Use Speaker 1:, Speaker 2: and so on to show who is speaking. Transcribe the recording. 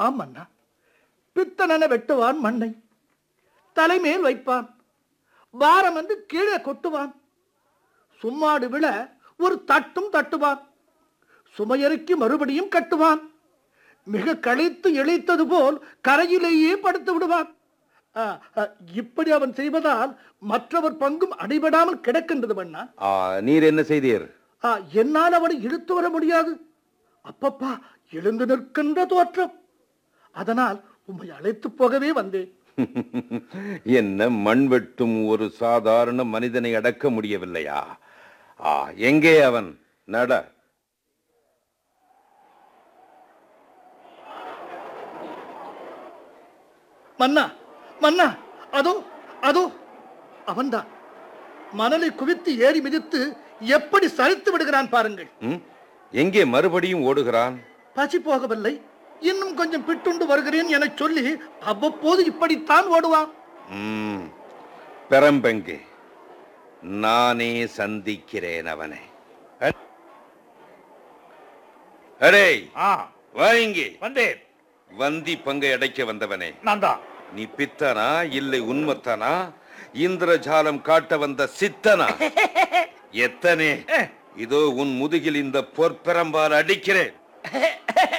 Speaker 1: ஆமாம் மன்னா பித்தனென வெட்டுவான் மண்ணை தலைமேல் வைப்பான் பாரம் வந்து கீழே கொட்டுவான் சும்மாடு விழ ஒரு தட்டும் தட்டுவான் சுமையறுக்கி மறுபடியும் கட்டுவான் மிக களைத்து இழைத்தது போல் கரையிலேயே படுத்து விடுவான் ஆ, ஆ, இப்படி அவன் செய்வதால் மற்றவர் பங்கும் அடிபடாமல் கிடக்கின்றது மன்னா
Speaker 2: ஆ, நீர் என்ன செய்தீர்
Speaker 1: ஆ, என்னால் அவனை இழுத்து வர முடியாது அப்பப்பா எழுந்து நிற்கின்ற தோற்றம் அதனால் உம்மை அழைத்து போகவே வந்தேன்
Speaker 2: என்ன மண் வெட்டும் ஒரு சாதாரண மனிதனை அடக்க முடியவில்லையா ஆ எங்கே அவன் நட
Speaker 1: மன்னா மன்னா அதோ அதோ அவன்தான் மணலை குவித்து ஏறி மிதித்து எப்படி சரித்து விடுகிறான் பாருங்கள்
Speaker 2: ம்? எங்கே மறுபடியும் ஓடுகிறான்
Speaker 1: பசி போகவில்லை இன்னும் கொஞ்சம் பிட்டுண்டு வருகிறேன் என சொல்லி அவ்வப்போது இப்படித்தான் ஓடுவான்
Speaker 2: ம், பெரம்பெங்கே நானே சந்திக்கிறேன் அவனை அ- அடே
Speaker 3: ஆ
Speaker 2: வா இங்கே
Speaker 3: வந்தேன்
Speaker 2: வந்தி பங்கை அடைக்க வந்தவனே
Speaker 3: நான் தான்
Speaker 2: நீ பித்தனா இல்லை உண்மத்தனா இந்திரஜாலம் காட்ட வந்த சித்தனா எத்தனே இதோ உன் முதுகில் இந்த பொற்பெரம்பால் அடிக்கிறேன்